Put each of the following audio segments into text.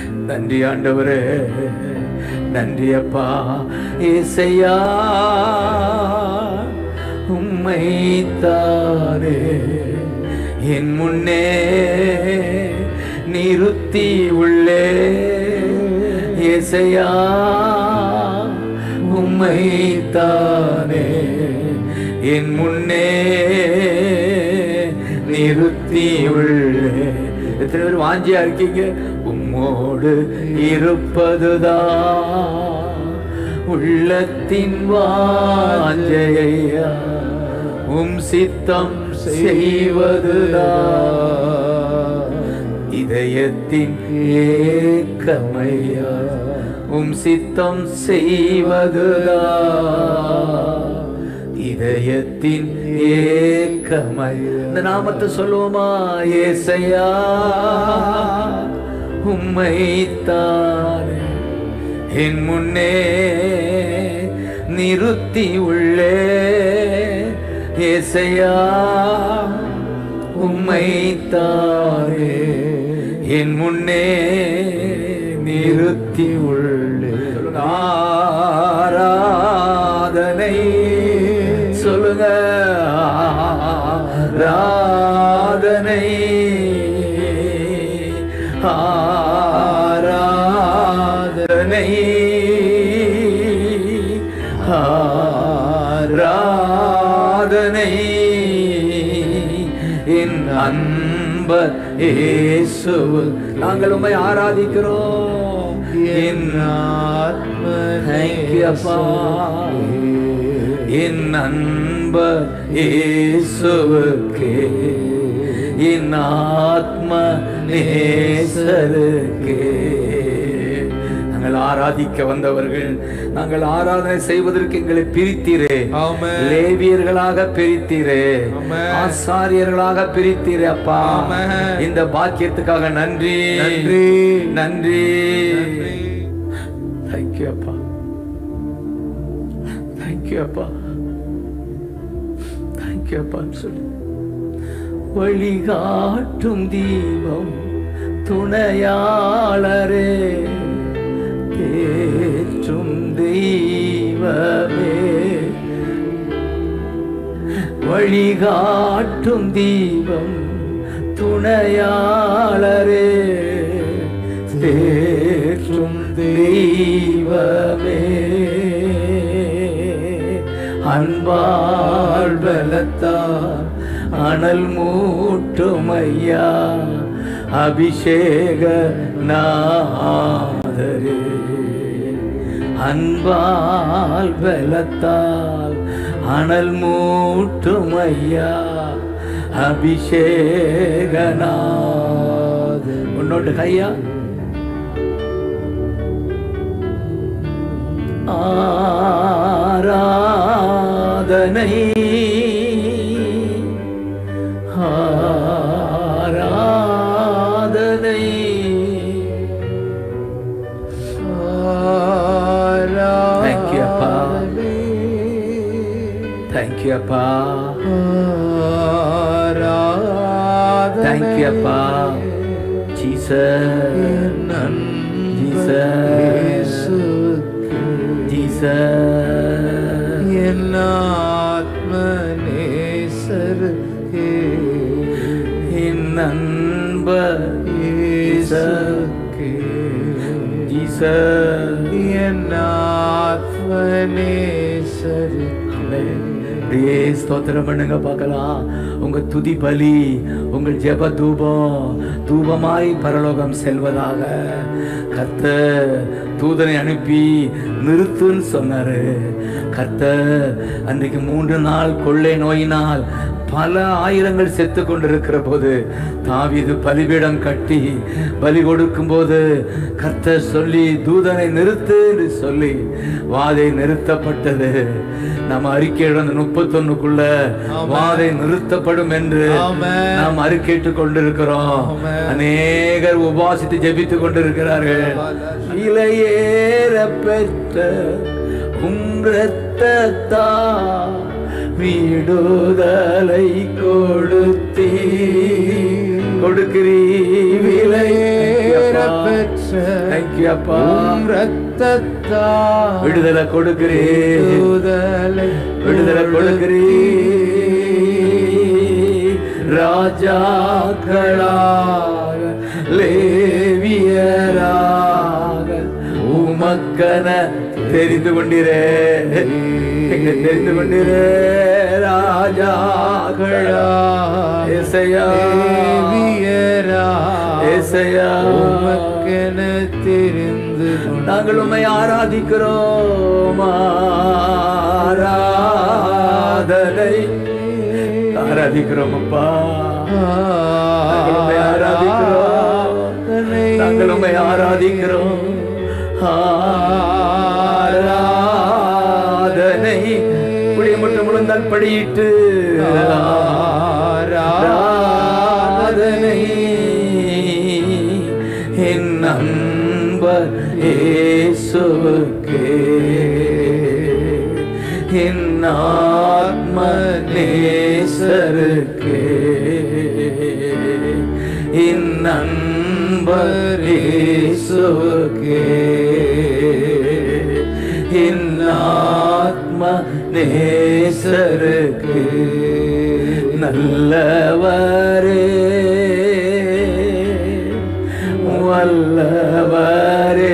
நன்றி ஆண்டவரே நன்றி அப்பா ஏசையா உம்மை தானே என் முன்னே நிறுத்தி உள்ளே ஏசையா உம்மை தானே என் முன்னே நிறுத்தி உள்ளே எத்தனை பேர் வாஞ்சியா இருக்கீங்க உம்மோடு இருப்பதுதான் உள்ளத்தின் வாஞ்சையா உம் சித்தம் செய்வதுதான் இதயத்தின் ஏக்கமையா உம் சித்தம் செய்வதுதான் இதயத்தின் ஏக்கமை இந்த நாமத்தை சொல்லுவோமா ஏசையா உம்மை தானே என் முன்னே நிறுத்தி உள்ளே ஏசையா உம்மை தானே என் முன்னே நிறுத்தி உள்ளே ஆராதனை சொல்லுங்க ஆராதனை ஆராதனை ஆராதனை என் அன்ப இயேசுவு நாங்கள் உம்மை ஆராதிக்கிறோம் என் ஆத்ம தேங்க்யூ அப்பா என் அன்ப இயேசுவுக்கே என் ஆத்ம நேசருக்கே நாங்கள் ஆராதிக்க வந்தவர்கள் நாங்கள் ஆராதனை செய்வதற்கு எங்களை பிரித்தீரே ஆமென். லேவியர்களாக பிரித்தீரே ஆமென். ஆசாரியர்களாக பிரித்தீரே அப்பா ஆமென். இந்த பாக்கியத்துக்காக நன்றி நன்றி. நன்றி நன்றி. தேங்க்யூ அப்பா தேங்க்யூ அப்பா தேங்க்யூ அப்பான்னு சொல்லி வழிகாட்டும் தீபம் துணையாளரே தேற்றும் தெய்வமே வழிகாட்டும் தீபம் துணையாளரே தேற்றும் தெய்வமே அன்பால் பலத்தால் அனல் மூட்டும் ஐயா அபிஷேக நாதரே அன்பால் பலத்தால் அனல் மூட்டும் ஐயா அபிஷேகநாத உன்னோட கையா ஆராதனை ஆராதனை Thank you, அப்பா. தேங்க்யூ அப்பா தேங்க்யூ அப்பா ஜீசஸ் ஜீசஸ் ஜீசஸ் என் நண்ப இயேசுக்கே. ஜீசஸ் அப்படியே ஸ்தோத்திரம் பண்ணுங்க பார்க்கலாம் உங்க துதி பலி உங்கள் ஜெப தூபம் தூபமாய் பரலோகம் செல்வதாக கர்த்தர் தூதனை அனுப்பி நிறுத்துன்னு சொன்னாரு கர்த்தர் அன்றைக்கு மூன்று நாள் கொள்ளை நோயினால் பல ஆயிரங்கள் செத்து கொண்டிருக்கிற போது தாவீது பலிபீடம் கட்டி பலி கொடுக்கும் போது கர்த்தர் சொல்லி தூதனை நிறுத்து என்று சொல்லி வாதை நிறுத்தப்பட்டது நம்ம அறிக்கையிட அந்த முப்பத்தொன்னுக்குள்ள வாதை நிறுத்தப்படும் என்று ஆமென். நாம் அறிக்கையிட்டு கொண்டிருக்கிறோம் ஆமென். அநேகர் உபாசித்து ஜெபித்து கொண்டிருக்கிறார்கள் இலையேற பெற்ற உம் இரத்தத்தா விடுதலை கொடுத்தீ கொடுக்கிறீ விலையேற பெற்ற தேங்க்யூ அப்பா உம் இரத்தத்தால் விடுதலை கொடுக்கிறீ விடுதலை விடுதலை கொடுக்கிறீ ராஜாக்களாக லேவியராக உமக்கன தெரிந்து கொண்டிரே எங்க தெரிந்து கொண்டிரே ராஜாக்களா இசையா தேவியரா இசையா உமக்கென தெரிந்து கொண்ட நாங்கள் உம்மை ஆராதிக்கிறோம் ஆராதனை ஆராதிக்கிறோம் அப்பா நாங்கள் உம்மை ஆராதிக்கிறோம் நாங்கள் உம்மை ஆராதிக்கிறோம் ஆராதனை புளிய மட்டும் முழுந்தால் படியிட்டு ஆராதனை என் அன்பர் இயேசுவுக்கே என் ஆத்ம நேசருக்கே என் அன்பர் இயேசுவுக்கே என் ஆத்ம நேசருக்கு நல்லவரே வல்லவரே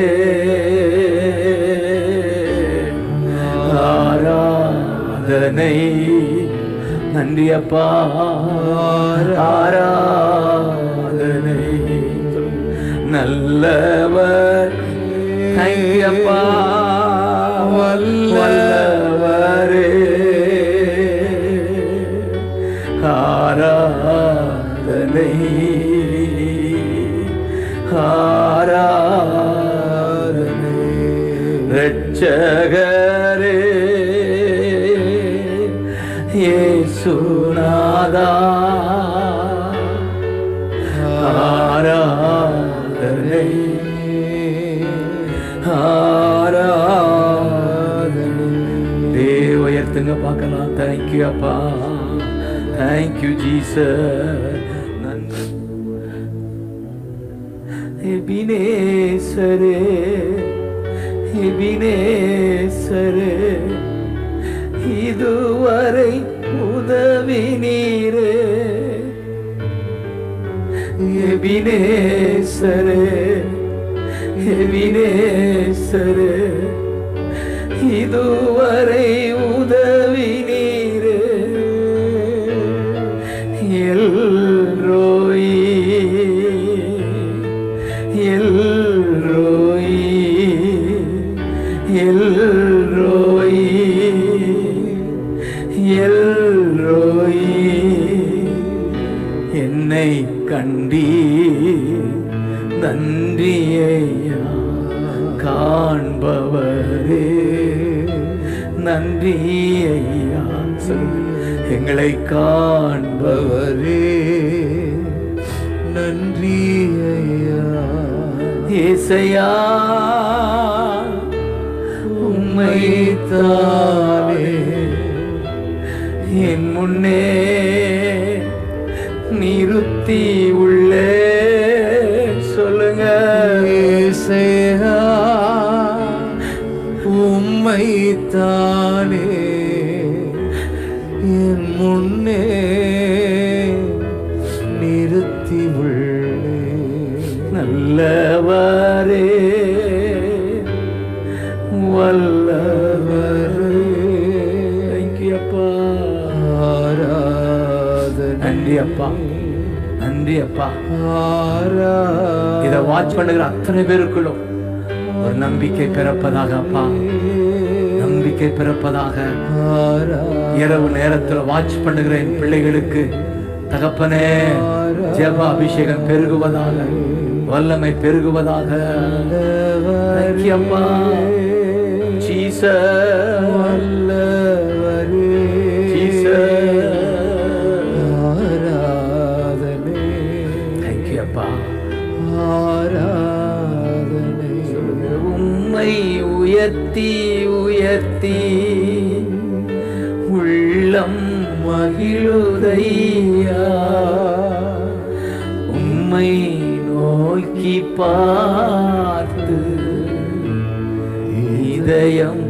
ஆராதனை நன்றி அப்பா ஆராதனை நல்லவர் தேங்க்யூ அப்பா வல்லவரே ஆராதனை ஆராதனை ரட்சகரே இயேசுநாதா ஆராதனை ஆராதனை தேவ உயர்த்துங்க பார்க்கலாம் தேங்க்யூ அப்பா தேங்க்யூ ஜீசஸ் நன்றி எபினேசரே எபினேசரே இதுவரை உதவி நீரே எபினேசரே எபினேசரே இதுவரை உதவி நீரே எல்ரோயி எல்ரோயி எல்ரோயி எல்ரோயி என்னை கண்டி நன்றியையா காண்பவரே நன்றி ஐயா சொல்லுங்க. எங்களை காண்பவரே நன்றி ஐயா ஏசையா உம்மை தானே என் முன்னே நிறுத்தி உள்ளே சொல்லுங்க ஏசையா உம்மை தானே என் முன்னே நிறுத்தி உள்ளே நல்லவரே வல்லவரே Thank you, அப்பா ஆராதனை நன்றி அப்பா நன்றி அப்பா ஆராதனை இதை வாட்ச் பண்ணுகிற அத்தனை பேருக்குள்ளும் ஒரு நம்பிக்கை பிறப்பதாக அப்பா நம்பிக்கை பிறப்பதாக இரவு நேரத்தில் வாட்ச் பண்ணுகிற என் பிள்ளைகளுக்கு தகப்பனே ஜெப அபிஷேகம் பெருகுவதாக வல்லமை பெருகுவதாக Thank you, அப்பா ஜீசஸ் வல்லவரே ஜீசஸ் ஆராதனை Thank you, அப்பா ஆராதனை உம்மை உயர்த்தி உயர்த்தி உள்ளம் மகிழுதையா பார்த்து இதயம்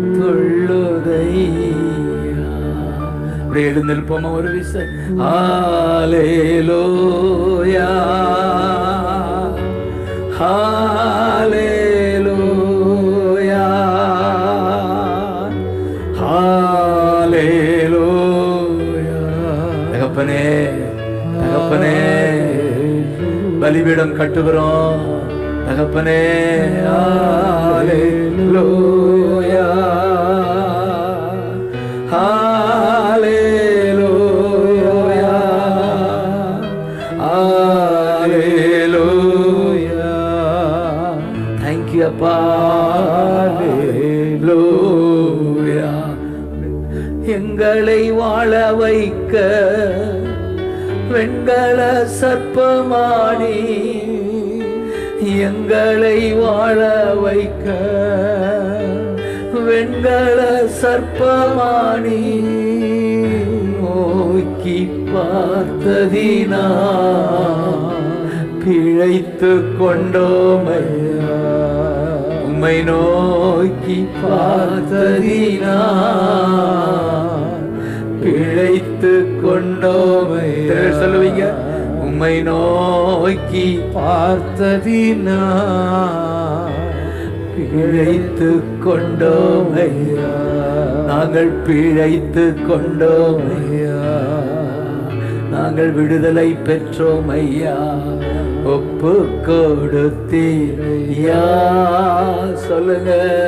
துள்ளுதையா அப்படியே எழுந்திருப்போமா ஒரு விசை ஹalleluya ஹalleluya ஹalleluya தகப்பனே தகப்பனே பலிபீடம் கட்டுகிறோம் தகப்பனே ஹalleluya ஹalleluya ஹalleluya thank you அப்பா ஹalleluya எங்களை வாழ வைக்க வெண்கல சர்ப்பமானி எங்களை வாழ வைக்க வெண்கல சர்ப்பமானி நோக்கி பார்த்ததினா பிழைத்து கொண்டோமையா உம்மை நோக்கி பார்த்ததினா பிழைத்து கொண்டோமை சொல்லுவீங்க உம்மை நோக்கி பார்த்ததினா பிழைத்து கொண்டோமையா நாங்கள் பிழைத்து கொண்டோமையா நாங்கள் விடுதலை பெற்றோம் ஐயா ஒப்பு கொடுத்தீரையா சொல்லுங்க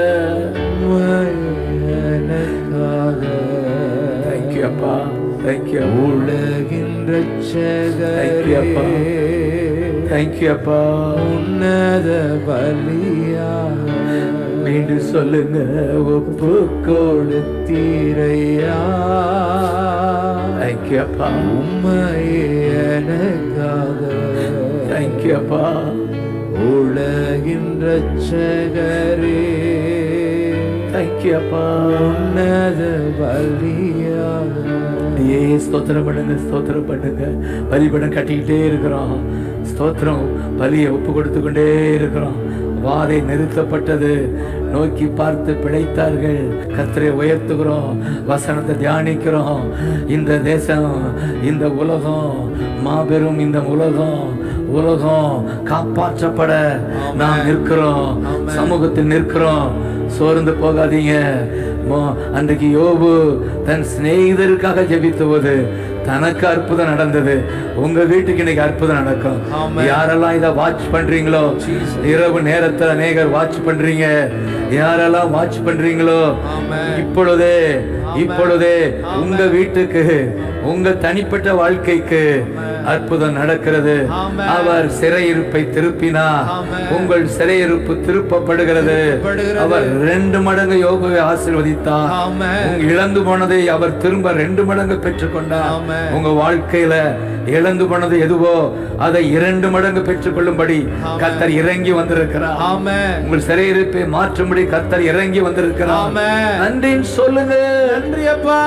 தேங்க்யூ அப்பா தேங்க்யூ உலகின் Thank you, அப்பா. ரட்சகரே தேங்க்யூ அப்பா உன்னத பலியா மீண்டும் சொல்லுங்க ஒப்பு கொடு தீரையா தேங்க்யூ அப்பா உம்மையே எனக்காக தேங்க்யூ அப்பா உலகின் ரட்சகரே தேங்க்யூ அப்பா உன்னத பலியாக ஏ ஸ்தோத்திரம் பண்ணுங்க ஸ்தோத்திரம் பண்ணுங்க பலிபடம் கட்டிக்கிட்டே இருக்கிறோம் ஸ்தோத்திரம் பலியை ஒப்பு கொடுத்து கொண்டே இருக்கிறோம் வாதை நிறுத்தப்பட்டது நோக்கி பார்த்து பிழைத்தார்கள் கத்தரை உயர்த்துகிறோம் வசனத்தை தியானிக்கிறோம் இந்த தேசம் இந்த உலகம் மாபெரும் இந்த உலகம் உலகம் காப்பாற்றப்பட நாம் நிற்கிறோம் சமூகத்தில் நிற்கிறோம் சோர்ந்து போகாதீங்க மோ- அன்றைக்கு யோபு தன் சிநேகிதருக்காக ஜெபித்த போது தனக்கு அற்புதம் நடந்தது உங்க வீட்டுக்கு இன்னைக்கு அற்புதம் நடக்கும் ஆமென். யாரெல்லாம் இதை வாட்ச் பண்றீங்களோ இரவு நேரத்துல அநேகர் வாட்ச் பண்றீங்க யாரெல்லாம் வாட்ச் பண்றீங்களோ ஆமென். இப்பொழுதே இப்பொழுதே உங்க வீட்டுக்கு உங்க தனிப்பட்ட வாழ்க்கைக்கு அற்புதம் நடக்கிறது ஆமென். அவர் சிறையிருப்பை திருப்பினார் ஆமென். உங்கள் சிறையிருப்பு திருப்பப்படுகிறது திருப்பப்படுகிறது. அவர் ரெண்டு மடங்கு யோகுவை ஆசீர்வதித்தார் ஆமென். உங்க இழந்து போனதை அவர் திரும்ப ரெண்டு மடங்கு பெற்றுக்கொண்டார் ஆமென். உங்க வாழ்க்கையில இழந்து போனது எதுவோ அதை இரண்டு மடங்கு பெற்றுக்கொள்ளும்படி ஆமென். கத்தர் இறங்கி வந்திருக்கிறார் ஆமென் உங்கள் சிறையிருப்பை மாற்றும்படி கத்தர் இறங்கி வந்திருக்கிறார் ஆமென். நன்றின்னு சொல்லுங்க நன்றி அப்பா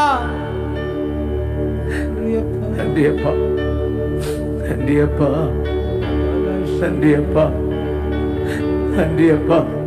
நன்றி அப்பா நன்றி அப்பா நன்றி அப்பா நன்றி அப்பா நன்றி அப்பா